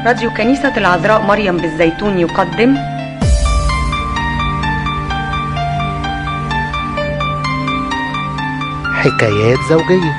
راديو كنيسة العذراء مريم بالزيتون يقدم حكايات زوجية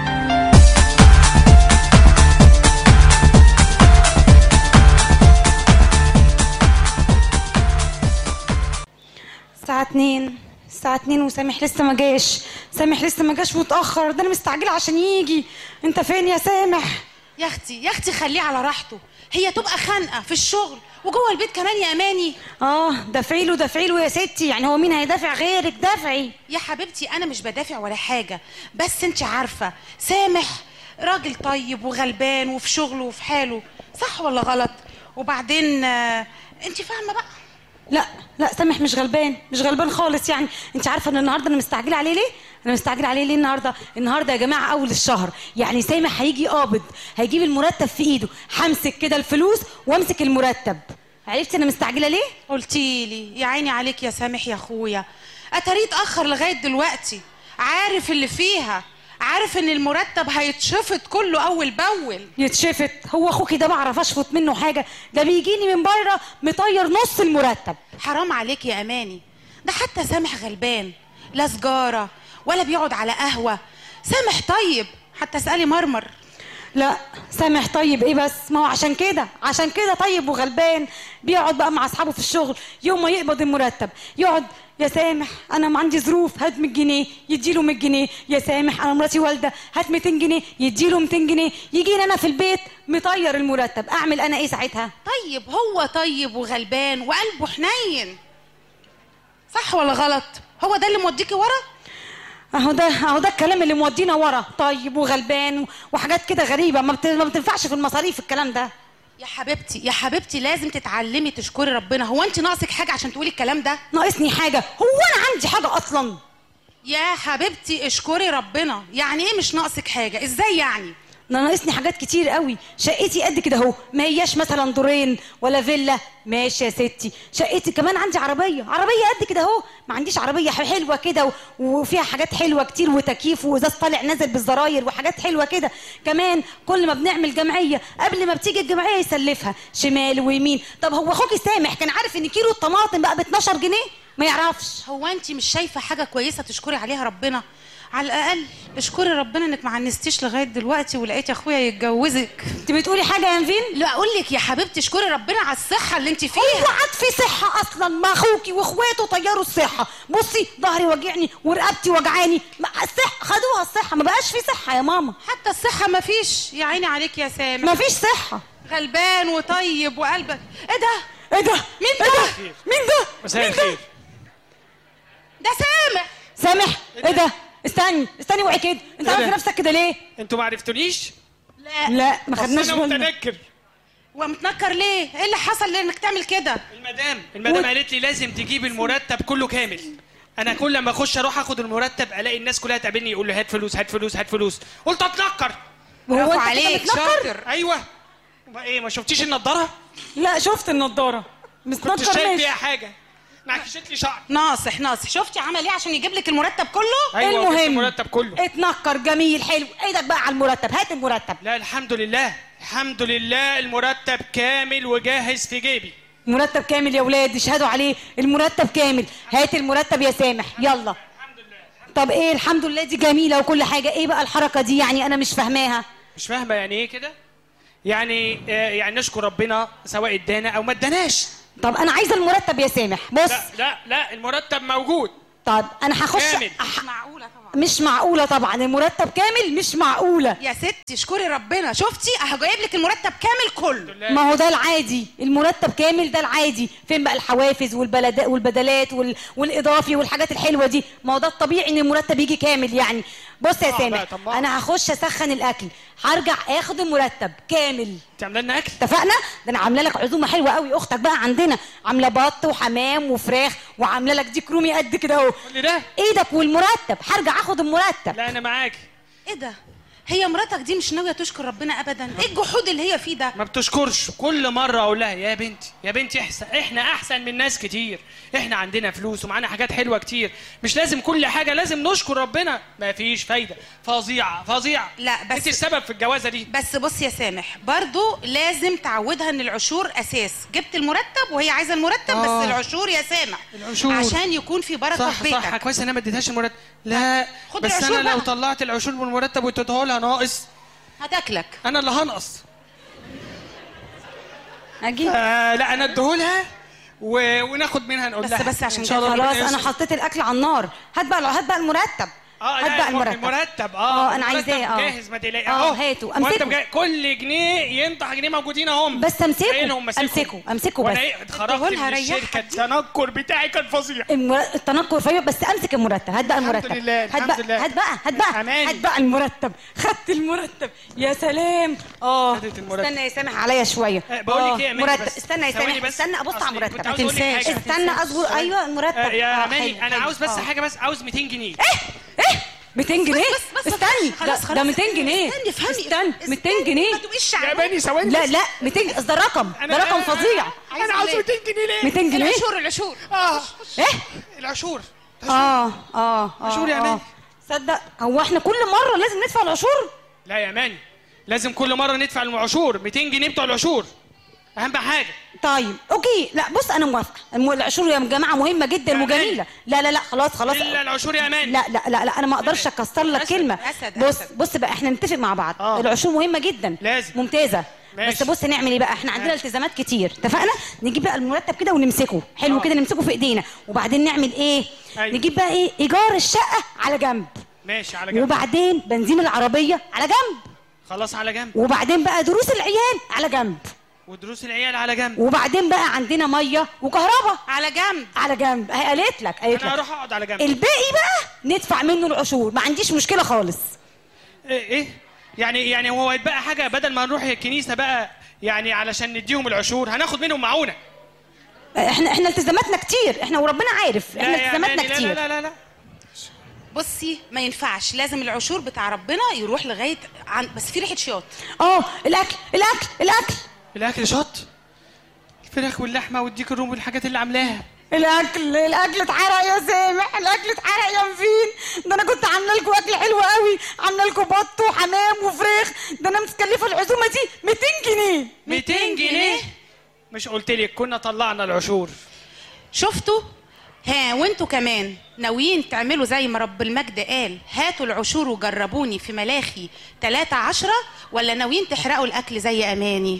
الساعة اتنين الساعة اتنين وسامح لسه ما جاش سامح لسه ما جاش متأخر ده أنا مستعجلة عشان يجي أنت فين يا سامح؟ يا اختي يا اختي خليه على راحته هي تبقى خانقه في الشغل وجوه البيت كمان يا اماني آه دافعي له دافعي له يا ستي يعني هو مين هيدافع غيرك دافعي يا حبيبتي انا مش بدافع ولا حاجه بس انت عارفه سامح راجل طيب وغلبان وفي شغله وفي حاله صح ولا غلط وبعدين آه، انت فاهمه بقى لا لا سامح مش غلبان مش غلبان خالص يعني انت عارفه ان النهارده انا مستعجله عليه ليه انا مستعجله عليه ليه النهارده النهارده يا جماعه اول الشهر يعني سامح هيجي قابض هيجيب المرتب في ايده همسك كده الفلوس وامسك المرتب عرفتي انا مستعجله ليه قلتي لي يا عيني عليك يا سامح يا اخويا اتاريه اتاخر لغايه دلوقتي عارف اللي فيها عارف ان المرتب هيتشفط كله اول باول يتشفت هو اخوكي ده بعرف اشفط منه حاجه ده بيجيني من بره مطير نص المرتب حرام عليك يا اماني ده حتى سامح غلبان لا سجاره ولا بيقعد على قهوه سامح طيب حتى اسالي مرمر لا سامح طيب ايه بس ما هو عشان كده عشان كده طيب وغلبان بيقعد بقى مع اصحابه في الشغل يوم ما يقبض المرتب يقعد يا سامح انا ما عندي ظروف هات 100 جنيه يديله 100 جنيه يا سامح انا مراتي والده هات 200 جنيه يديله 200 جنيه يجي انا في البيت مطير المرتب اعمل انا ايه ساعتها طيب هو طيب وغلبان وقلبه حنين صح ولا غلط هو ده اللي موديكي ورا اهو ده اهو ده الكلام اللي مودينا ورا طيب وغلبان وحاجات كده غريبه ما, بت... ما بتنفعش في المصاريف الكلام ده يا حبيبتي يا حبيبتي لازم تتعلمي تشكري ربنا هو انت ناقصك حاجه عشان تقولي الكلام ده ناقصني حاجه هو انا عندي حاجه اصلا يا حبيبتي اشكري ربنا يعني ايه مش ناقصك حاجه ازاي يعني انا ناقصني حاجات كتير قوي شقتي قد كده اهو ما هياش مثلا دورين ولا فيلا ماشي يا ستي شقتي كمان عندي عربيه عربيه قد كده اهو ما عنديش عربيه حلوه كده و- وفيها حاجات حلوه كتير وتكييف وازاز طالع نازل بالزراير وحاجات حلوه كده كمان كل ما بنعمل جمعيه قبل ما بتيجي الجمعيه يسلفها شمال ويمين طب هو اخوكي سامح كان عارف ان كيلو الطماطم بقى ب 12 جنيه ما يعرفش هو انت مش شايفه حاجه كويسه تشكري عليها ربنا على الاقل اشكري ربنا انك ما عنستيش لغايه دلوقتي ولقيتي اخويا يتجوزك انت بتقولي حاجه يا نفين لا اقول لك يا حبيبتي اشكري ربنا على الصحه اللي انت هو فيها عاد في صحة أصلا ما أخوكي وإخواته طيروا الصحة بصي ظهري وجعني ورقبتي وجعاني ما الصحة خدوها الصحة ما بقاش في صحة يا ماما حتى الصحه ما فيش يا عيني عليك يا سامح ما فيش صحة غلبان وطيب وقلبك ايه ده إيه ده؟ مين إيه ده؟ ده؟ مين ده؟ مساء مين ده؟ الخير ده سامح سامح إيه ده؟ استني استني وعي كده أنت إيه عامل ده؟ في نفسك كده ليه؟ انتوا ما عرفتونيش لا لا ما أصل خدناش انا بالنا متنكر ومتنكر ليه ايه اللي حصل لانك تعمل كده المدام المدام وت- قالت لي لازم تجيب المرتب كله كامل انا كل ما اخش اروح اخد المرتب الاقي الناس كلها تقابلني يقول لي هات فلوس هات فلوس هات فلوس قلت اتنكر وهو برافو أنت كده عليك متنكر؟ شاطر ايوه ما ايه ما شفتيش النضاره لا شفت النضارة كنت متنكر شايف ماشي فيها حاجه نعكشت لي شعر ناصح ناصح شفتي عمل ايه عشان يجيب لك المرتب كله ايوه جبت المهم المرتب كله اتنكر جميل حلو ايدك بقى على المرتب هات المرتب لا الحمد لله الحمد لله المرتب كامل وجاهز في جيبي مرتب كامل يا ولاد اشهدوا عليه المرتب كامل هات المرتب يا سامح يلا طب ايه الحمد لله دي جميله وكل حاجه ايه بقى الحركه دي يعني انا مش فاهماها مش فاهمه يعني ايه كده يعني آه يعني نشكر ربنا سواء ادانا او ما اداناش طب انا عايزه المرتب يا سامح بص لا لا لا المرتب موجود طب انا هخش كامل. أح... معقوله طبعا مش معقوله طبعا المرتب كامل مش معقوله يا ستي اشكري ربنا شفتي اهو جايب لك المرتب كامل كله ما هو ده العادي المرتب كامل ده العادي فين بقى الحوافز والبلد والبدلات وال... والاضافي والحاجات الحلوه دي ما هو ده الطبيعي ان المرتب يجي كامل يعني بص يا آه سامح بقى، طب ما- انا هخش اسخن الاكل هرجع اخد المرتب كامل انت عامله لنا اكل اتفقنا ده انا عامله لك عزومه حلوه قوي اختك بقى عندنا عامله بط وحمام وفراخ وعامله لك ديك رومي قد كده اهو قول لي ده ايدك والمرتب هرجع اخد المرتب لا انا معاك ايه ده هي مراتك دي مش ناويه تشكر ربنا ابدا ايه الجحود اللي هي فيه ده ما بتشكرش كل مره اقول لها يا بنتي يا بنتي احسن احنا احسن من ناس كتير احنا عندنا فلوس ومعانا حاجات حلوه كتير مش لازم كل حاجه لازم نشكر ربنا ما فيش فايده فظيعه فظيعه لا، بس- انت السبب في الجوازه دي بس بص يا سامح برضو لازم تعودها ان العشور اساس جبت المرتب وهي عايزه المرتب آه. بس العشور يا سامح العشور. عشان يكون في بركه صح في بيتك صح كويس انا ما اديتهاش المرتب لا خد بس العشور انا لو بقى. طلعت العشور من المرتب واديتها لها ناقص هتاكلك انا اللي هنقص اجي آه لا انا اديهولها و... وناخد منها نقول بس- لها بس عشان إن شاء الله خلاص ربنا انا يستر. حطيت الاكل على النار هات بقى هات بقى المرتب اه هات لا بقى الم- المرتب المرتب اه اه انا المرتب عايزاه اه جاهز ما تقلقي اه هاته المرتب امسكه جاي كل جنيه ينطح جنيه موجودين اهم بس امسكه شايلهم ماسكهم. امسكه امسكه وانا بس ايه اتخرجت اديهولها من ريحها الشركه دي. التنكر بتاعي كان فظيع المر... التنكر فيا بس امسك المرتب هات بقى الحمد المرتب لله، هات الحمد بقى لله. هات بقى هات بقى أماني. هات بقى المرتب خدت المرتب يا سلام اه خدت المرتب. استنى يا سامح عليا شويه آه، بقول لك آه، ايه يا أماني مرتب بس. استنى يا ثواني سامح بس. استنى ابص على أصلي المرتب كنت عاوز أقول لك تنساش حاجة. استنى اصبر ايوه المرتب آه يا آه، اماني حلو، انا حلو. عاوز بس آه. حاجه بس عاوز 200 جنيه ايه 200 جنيه بس- بس- استني خلاص- ده- خلاص. ده 200 جنيه استني افهمي استنى 200 استني، جنيه ما تبقيش يا شعبان اماني ثواني لا بس. لا 200 أصل ده رقم ده رقم فظيع انا عاوز ليه؟ 200 جنيه ليه 200 جنيه العشور العشور اه ايه العشور اه اه اه عشور يا آه. أماني. صدق هو احنا كل مره لازم ندفع العشور لا يا اماني لازم كل مره ندفع العشور 200 جنيه بتوع العشور اهم حاجه طيب اوكي لا بص انا موافقه الم- العشور يا جماعه مهمه جدا يا وجميله لا لا لا خلاص خلاص الا العشور يا اماني لا لا لا لا انا ما اقدرش اكسر لك أسد، كلمه أسد، بص أسد. بص بقى احنا نتفق مع بعض آه. العشور مهمه جدا لازم. ممتازه ماشي. بس بص نعمل ايه بقى احنا عندنا ماشي. التزامات كتير اتفقنا نجيب بقى المرتب كده ونمسكه حلو آه. كده نمسكه في ايدينا وبعدين نعمل ايه أيوة. نجيب بقى ايه ايجار الشقه على جنب ماشي على جنب وبعدين بنزين العربيه على جنب خلاص على جنب وبعدين بقى دروس العيال على جنب ودروس العيال على جنب وبعدين بقى عندنا ميه وكهرباء على جنب على جنب هي قالت لك قالت انا لك هروح اقعد على جنب الباقي بقى ندفع منه العشور ما عنديش مشكله خالص ايه ايه يعني يعني هو يتبقى حاجه بدل ما نروح الكنيسه بقى يعني علشان نديهم العشور هناخد منهم معونه احنا احنا التزاماتنا كتير احنا وربنا عارف احنا لا يا التزاماتنا أماني، لا كتير لا لا لا, لا. بصي ما ينفعش لازم العشور بتاع ربنا يروح لغايه عن بس في ريحه شياط اه الاكل الاكل الاكل الاكل شط الفراخ واللحمه والديك الروم والحاجات اللي عاملاها الاكل الاكل اتحرق يا سامح الاكل اتحرق يا مفين ده انا كنت عامله لكم اكل حلو قوي عامله لكم بط وحمام وفراخ ده انا متكلفه العزومه دي 200 جنيه 200 جنيه مش قلت لك كنا طلعنا العشور شفتوا ها وانتوا كمان ناويين تعملوا زي ما رب المجد قال هاتوا العشور وجربوني في ملاخي 3 عشرة ولا ناويين تحرقوا الاكل زي اماني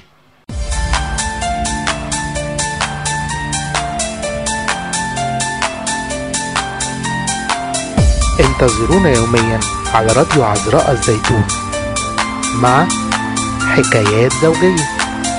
انتظرونا يوميا على راديو عذراء الزيتون مع حكايات زوجيه